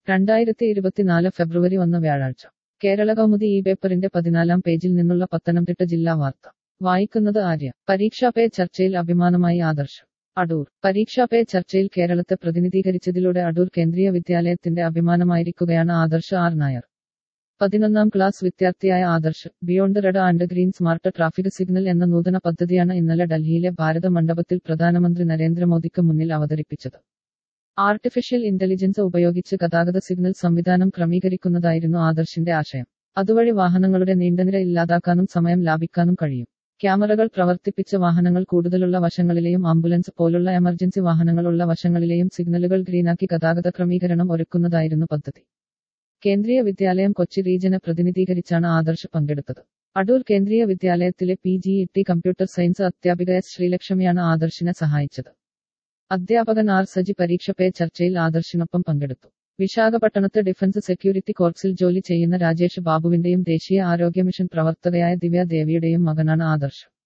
രണ്ടായിരത്തി ഇരുപത്തിനാല് ഫെബ്രുവരി ഒന്ന് വ്യാഴാഴ്ച കേരള കൗമുദി ഈ പേപ്പറിന്റെ പതിനാലാം പേജിൽ നിന്നുള്ള പത്തനംതിട്ട ജില്ലാ വാർത്ത വായിക്കുന്നത് ആര്യ പരീക്ഷാ പേ ചർച്ചയിൽ അഭിമാനമായി ആദർശ് അടൂർ പരീക്ഷാ പേ ചർച്ചയിൽ കേരളത്തെ പ്രതിനിധീകരിച്ചതിലൂടെ അടൂർ കേന്ദ്രീയ വിദ്യാലയത്തിന്റെ അഭിമാനമായിരിക്കുകയാണ് ആദർശ് ആർ നായർ പതിനൊന്നാം ക്ലാസ് വിദ്യാർത്ഥിയായ Adarsh beyond red and green smart traffic signal എന്ന നൂതന പദ്ധതിയാണ് ഇന്നലെ ഡൽഹിയിലെ ഭാരത മണ്ഡപത്തിൽ പ്രധാനമന്ത്രി നരേന്ദ്രമോദിക്ക് മുന്നിൽ അവതരിപ്പിച്ചത് ആർട്ടിഫിഷ്യൽ ഇന്റലിജൻസ് ഉപയോഗിച്ച് ഗതാഗത സിഗ്നൽ സംവിധാനം ക്രമീകരിക്കുന്നതായിരുന്നു ആദർശിന്റെ ആശയം അതുവഴി വാഹനങ്ങളുടെ നീണ്ടനിര ഇല്ലാതാക്കാനും സമയം ലാഭിക്കാനും കഴിയും ക്യാമറകൾ പ്രവർത്തിപ്പിച്ച വാഹനങ്ങൾ കൂടുതലുള്ള വശങ്ങളിലെയും ആംബുലൻസ് പോലുള്ള എമർജൻസി വാഹനങ്ങളുള്ള വശങ്ങളിലെയും സിഗ്നലുകൾ ഗ്രീനാക്കി ഗതാഗത ക്രമീകരണം ഒരുക്കുന്നതായിരുന്നു പദ്ധതി കേന്ദ്രീയ വിദ്യാലയം കൊച്ചി റീജിയനെ പ്രതിനിധീകരിച്ചാണ് ആദർശ് പങ്കെടുത്തത് അടൂർ കേന്ദ്രീയ വിദ്യാലയത്തിലെ P G E T computer science അധ്യാപിക എസ് ശ്രീലക്ഷ്മിയാണ് ആദർശിനെ സഹായിച്ചത് അധ്യാപകൻ ആർ സജി പരീക്ഷ പേ ചർച്ചയിൽ ആദർശിനൊപ്പം പങ്കെടുത്തു വിശാഖപട്ടണത്ത് ഡിഫൻസ് സെക്യൂരിറ്റി കോർപ്സിൽ ജോലി ചെയ്യുന്ന രാജേഷ് ബാബുവിന്റെയും ദേശീയ ആരോഗ്യ മിഷൻ പ്രവർത്തകയായ ദിവ്യ ദേവിയുടെയും മകനാണ് ആദർശ്